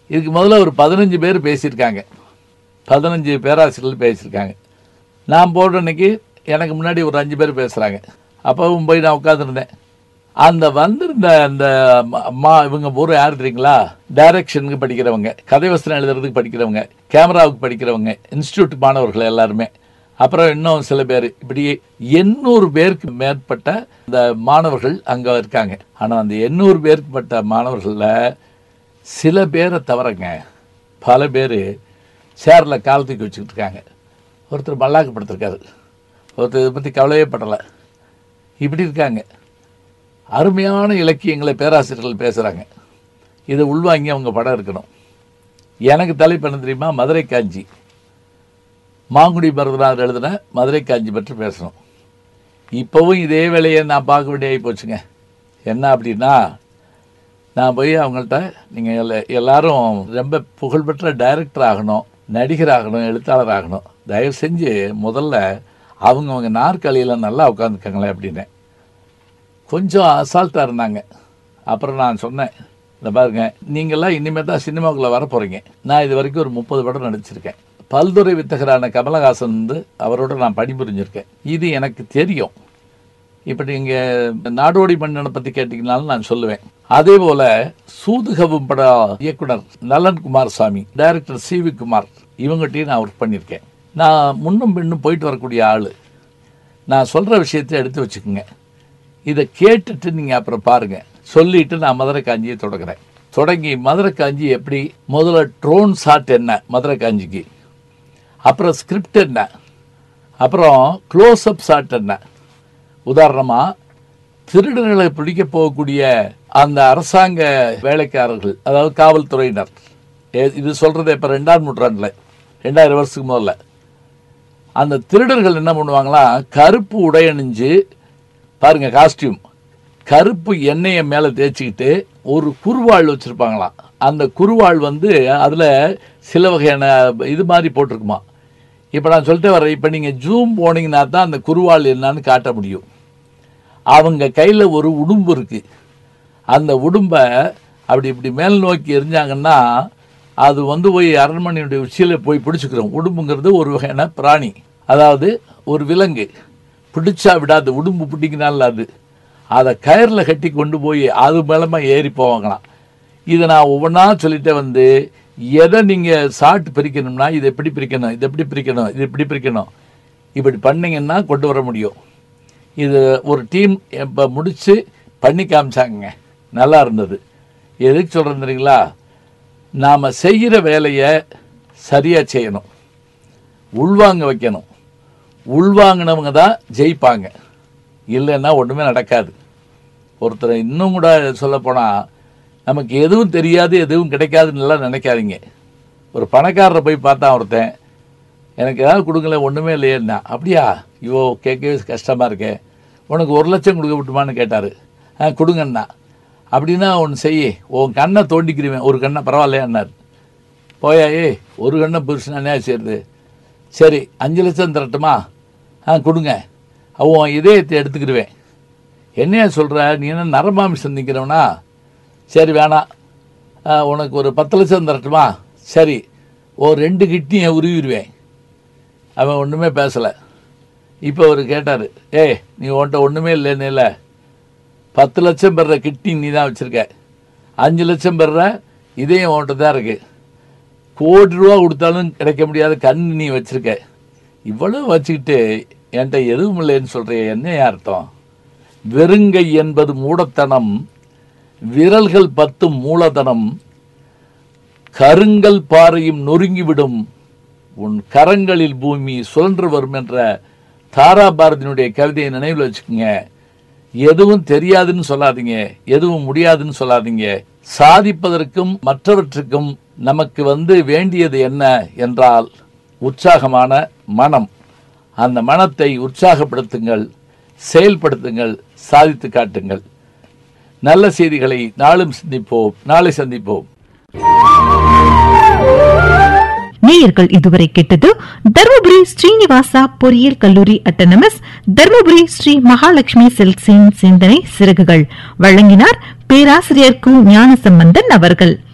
இதுக்கு முதல்ல ஒரு பதினஞ்சு பேர் பேசியிருக்காங்க பதினஞ்சு பேராசிரியர்கள் பேசியிருக்காங்க நான் போடுற அன்னைக்கு எனக்கு முன்னாடி ஒரு அஞ்சு பேர் பேசுகிறாங்க அப்பவும் போய் நான் உட்காந்துருந்தேன் அந்த வந்திருந்த அந்த ம- அம்மா இவங்க பூரா யார் தெரியுங்களா டைரக்ஷனுக்கு படிக்கிறவங்க கதை வசனம் எழுதுறதுக்கு படிக்கிறவங்க கேமராவுக்கு படிக்கிறவங்க இன்ஸ்டியூட் மாணவர்கள் எல்லாருமே அப்புறம் இன்னும் சில பேர் இப்படி எண்ணூறு பேருக்கு மேற்பட்ட இந்த மாணவர்கள் அங்கே இருக்காங்க ஆனால் அந்த எண்ணூறு பேருக்கு பட்ட மாணவர்களில் சில பேரை தவிரங்க பல பேர் சேரில் கால் தூக்கி வச்சுக்கிட்டு இருக்காங்க ஒருத்தர் மல்லாக்கு படுத்திருக்காரு ஒருத்தர் இதை பற்றி கவலையே படலை இப்படி இருக்காங்க அருமையான இலக்கியங்களை பேராசிரியர்கள் பேசுகிறாங்க இதை உள்வாங்கி அவங்க படம் இருக்கணும் எனக்கு தலைப்பு என்ன தெரியுமா மதுரை காஞ்சி மாங்குடி பரதநாதர் எழுதின மதுரை காஞ்சி பற்றி பேசணும் இப்போவும் இதே வேலையை நான் பார்க்க வேண்டிய போச்சுங்க என்ன அப்படின்னா நான் போய் அவங்கள்ட்ட நீங்கள் எல்லா எல்லாரும் ரொம்ப புகழ்பெற்ற டைரக்டர் ஆகணும் நடிகர் ஆகணும் எழுத்தாளர் ஆகணும் தயவு செஞ்சு முதல்ல அவங்க அவங்க நாற்காலியில் நல்லா உட்காந்துக்கங்களேன் அப்படின்னேன் கொஞ்சம் அசால்ட்டாக இருந்தாங்க அப்புறம் நான் சொன்னேன் இந்த பாருங்க நீங்கள்லாம் இனிமேல் தான் சினிமாவுக்குள்ளே வர போகிறீங்க நான் இது வரைக்கும் ஒரு முப்பது படம் நடிச்சிருக்கேன் பல்துறை வித்தகரான கமலஹாசன் வந்து அவரோட நான் பணிபுரிஞ்சிருக்கேன் இது எனக்கு தெரியும் இப்போ நீங்கள் நாடோடி மன்னனை பற்றி கேட்டிங்கனாலும் நான் சொல்லுவேன் அதே போல் சூதுகவும் பட இயக்குனர் Nalan Kumar Samy director C V Kumar இவங்ககிட்டயும் நான் ஒர்க் பண்ணியிருக்கேன் நான் முன்னும் பின்னும் போயிட்டு வரக்கூடிய ஆள் நான் சொல்கிற விஷயத்தை எடுத்து வச்சுக்கோங்க இதை கேட்டுட்டு நீங்கள் அப்புறம் பாருங்கள் சொல்லிட்டு நான் மதுரை காஞ்சியை தொடங்குறேன் தொடங்கி மதுரை காஞ்சி எப்படி முதல்ல ட்ரோன் ஷாட் என்ன மதுரை காஞ்சிக்கு அப்புறம் ஸ்கிரிப்ட் என்ன அப்புறம் க்ளோஸ்அப் ஷாட் என்ன உதாரணமாக திருடர்களை பிடிக்க போகக்கூடிய அந்த அரசாங்க வேலைக்காரர்கள் அதாவது காவல்துறையினர் ஏ- இது சொல்கிறது இப்போ ரெண்டாம் நூற்றாண்டில் ரெண்டாயிரம் வருஷத்துக்கு முதல்ல அந்த திருடர்கள் என்ன பண்ணுவாங்களா கருப்பு உடை அணிஞ்சு பாருங்க காஸ்டியூம் கருப்பு எண்ணெயை மேலே தேய்ச்சிக்கிட்டு ஒரு குருவாள் வச்சுருப்பாங்களாம் அந்த குருவாள் வந்து அதில் சில வகையான இது மாதிரி போட்டிருக்குமா இப்போ நான் சொல்லிட்டு வரேன் இப்போ நீங்கள் ஜூம் போனீங்கன்னா தான் அந்த குருவாள் என்னன்னு காட்ட முடியும் அவங்க கையில் ஒரு உடும்பு இருக்குது அந்த உடும்பை அப்படி இப்படி மேல் நோக்கி எரிஞ்சாங்கன்னா அது வந்து போய் அரண்மனையுடைய உச்சியில் போய் பிடிச்சிக்கிறோம் உடும்புங்கிறது ஒரு வகையான பிராணி அதாவது ஒரு விலங்கு பிடிச்சா விடாது உடும்பு பிடிக்கினால அது அதை கயரில் கட்டி கொண்டு போய் அது மேலமா ஏறி போவாங்களாம் இதை நான் ஒவ்வொன்றா சொல்லிட்டே வந்து எதை நீங்கள் சாட்டு பிரிக்கணும்னா இதை எப்படி பிரிக்கணும் இதை எப்படி பிரிக்கணும் இது எப்படி பிரிக்கணும் இப்படி பண்ணீங்கன்னா கொண்டு வர முடியும் இது ஒரு டீம் இப்போ முடித்து பண்ணி காமிச்சாங்க நல்லா இருந்தது எதுக்கு சொல்கிறேன் தெரியுங்களா நாம் செய்கிற வேலையை சரியாக செய்யணும் உள்வாங்க வைக்கணும் உள்வாங்கினவங்க தான் ஜெயிப்பாங்க இல்லைன்னா ஒன்றுமே நடக்காது ஒருத்தரை இன்னும் கூட சொல்லப்போனால் நமக்கு எதுவும் தெரியாது எதுவும் கிடைக்காதுன்னுலாம் நினைக்காதீங்க ஒரு பணக்காரரை போய் பார்த்தா ஒருத்தன் எனக்கு ஏதாவது கொடுங்களேன் ஒன்றுமே இல்லையேன்னா அப்படியா ஐயோ கேட்கவே கஷ்டமாக இருக்கே உனக்கு ஒரு லட்சம் கொடுக்க விட்டுமான்னு கேட்டார் ஆ கொடுங்கண்ணா அப்படின்னா ஒன்று செய்ய உன் கண்ணை தோண்டிக்கிறேன் ஒரு கண்ணை பரவாயில்லையான்னார் போயா ஏய் ஒரு கண்ணை புருஷன் என்ன செய்யுது சரி அஞ்சு லட்சம் தரட்டுமா ஆ கொடுங்க அவன் இதயத்தை எடுத்துக்கிடுவேன் என்னையா சொல்கிற நீ என்ன நரமாமிசம் நிற்கிறவனா சரி வேணாம் ஆ, உனக்கு ஒரு பத்து லட்சம் தரட்டுமா சரி ஒரு ரெண்டு கிட்னியை உருவிடுவேன் அவன் ஒன்றுமே பேசலை இப்போ அவர் கேட்டார் ஏய் நீ உன்கிட்ட ஒன்றுமே இல்லைன்னு இல்லை பத்து லட்சம் பெற கிட்னி நீ தான் வச்சுருக்க அஞ்சு லட்சம் பெற இதையும் உன்கிட்ட தான் இருக்கு கோடி ரூபா கொடுத்தாலும் கிடைக்க முடியாத கண் நீ வச்சிருக்க இவ்வளவு வச்சுக்கிட்டு என்கிட்ட எதுவும் இல்லைன்னு சொல்றிய என்ன அர்த்தம் வெறுங்கை என்பது மூடத்தனம் விரல்கள் பத்தும் மூலதனம் கருங்கல் பாறையும் நொறுங்கிவிடும் உன் கரங்களில் பூமி சுழன்று வரும் என்ற தாரா பாரதியினுடைய கவிதையை நினைவில் வச்சுக்கோங்க எதுவும் தெரியாதுன்னு சொல்லாதீங்க எதுவும் முடியாதுன்னு சொல்லாதீங்க சாதிப்பதற்கும் மற்றவற்றுக்கும் நமக்கு வந்து வேண்டியது என்ன என்றால் உற்சாகமான மனம் அந்த மனத்தை உற்சாகப்படுத்துங்கள் செயல்படுத்துங்கள் சாதித்து காட்டுங்கள் நல்ல செய்திகளை நாளும் சிந்திப்போம் நாளை சந்திப்போம் நேயர்கள் இதுவரை கேட்டது தருமபுரி ஸ்ரீனிவாசா பொறியியல் கல்லூரி அட்டனமஸ் தருமபுரி ஸ்ரீ மகாலட்சுமி சில்க்ஸின் சிந்தனை சிறகுகள் வழங்கினார் பேராசிரியர் கு ஞானசம்பந்தன் அவர்கள்